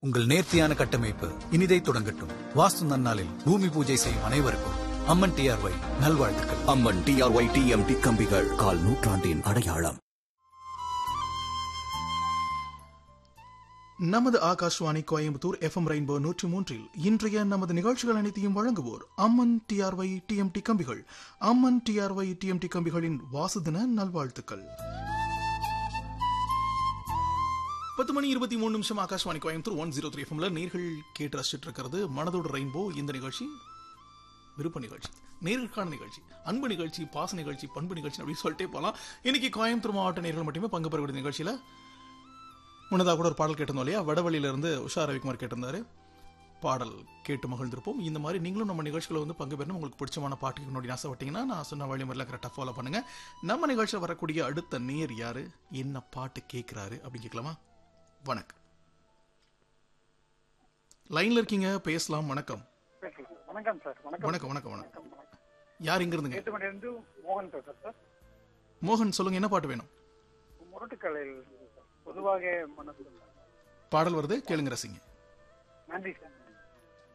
உங்கள் நேர்த்தியான கட்டமைப்பு இனிதை தொடங்கட்டும் வாஸ்து நன்னாளில் பூமி பூஜை செய்யும் அனைவருக்கும் அம்மன் டிஆர்ஒய் நல்வாழ்த்துக்கள் அம்மன் டிஆர்ஒய் டிஎம்டி கம்பிகள் கால் நூற்றாண்டின் அடையாளம் நமது ஆகாஷ்வாணி கோயம்புத்தூர் எஃப்எம் ரெயின்போ நூற்றி மூன்றில் இன்றைய நமது நிகழ்ச்சிகள் அனைத்தையும் வழங்குவோர் அம்மன் டிஆர்ஒய் டிஎம்டி கம்பிகள் அம்மன் டிஆர்ஒய் டிஎம்டி கம்பிகளின் வாசுதின நல்வாழ்த்துக்கள் பத்து மணி இருபத்தி மூணு நிமிஷம் Akashvani Coimbatore one zero three எஃப்எம்ல நேர்கள் கேட்டு ரசிச்சுட்டு இருக்கிறது மனதோட ரெயின்போ இந்த நிகழ்ச்சி விருப்ப நிகழ்ச்சி நேர்களுக்கான நிகழ்ச்சி அன்பு நிகழ்ச்சி பாச நிகழ்ச்சி பண்பு நிகழ்ச்சி அப்படின்னு சொல்லிட்டே போகலாம் இன்னைக்கு கோயம்புத்தூர் மாவட்ட நேர்கள் மட்டுமே பங்கு பெறக்கூடிய நிகழ்ச்சியில் முன்னதாக கூட ஒரு பாடல் கேட்டிருந்தோம் இல்லையா வடவழியிலிருந்து உஷா ரவிக்குமார் கேட்டிருந்தாரு பாடல் கேட்டு மகிழ்ந்திருப்போம் இந்த மாதிரி நீங்களும் நம்ம நிகழ்ச்சிகளை வந்து பங்கு பெறணும் உங்களுக்கு பிடிச்சமான பாட்டுக்கு முன்னாடி ஆசைப்பட்டீங்கன்னா நான் சொன்ன வழிமுறையில் கரெக்டாக ஃபாலோ பண்ணுங்க நம்ம நிகழ்ச்சியில் வரக்கூடிய அடுத்த நேர் யாரு என்ன பாட்டு கேட்குறாரு அப்படின்னு கேட்கலாமா வணக்கம் லைன்ல இருக்கீங்க பேசலாம் வணக்கம் வணக்கம் சார் வணக்கம் வணக்கம் வணக்கம் வணக்கம் யார் இங்க இருந்துங்க எட்டு மணிலிருந்து மோகன் பேசுறேன் சார் மோகன் சொல்லுங்க என்ன பாட்டு வேணும் முரட்டுக்கலையில் பொதுவாக மனசு பாடல் வருது கேளுங்க ரசிங்க நன்றி சார்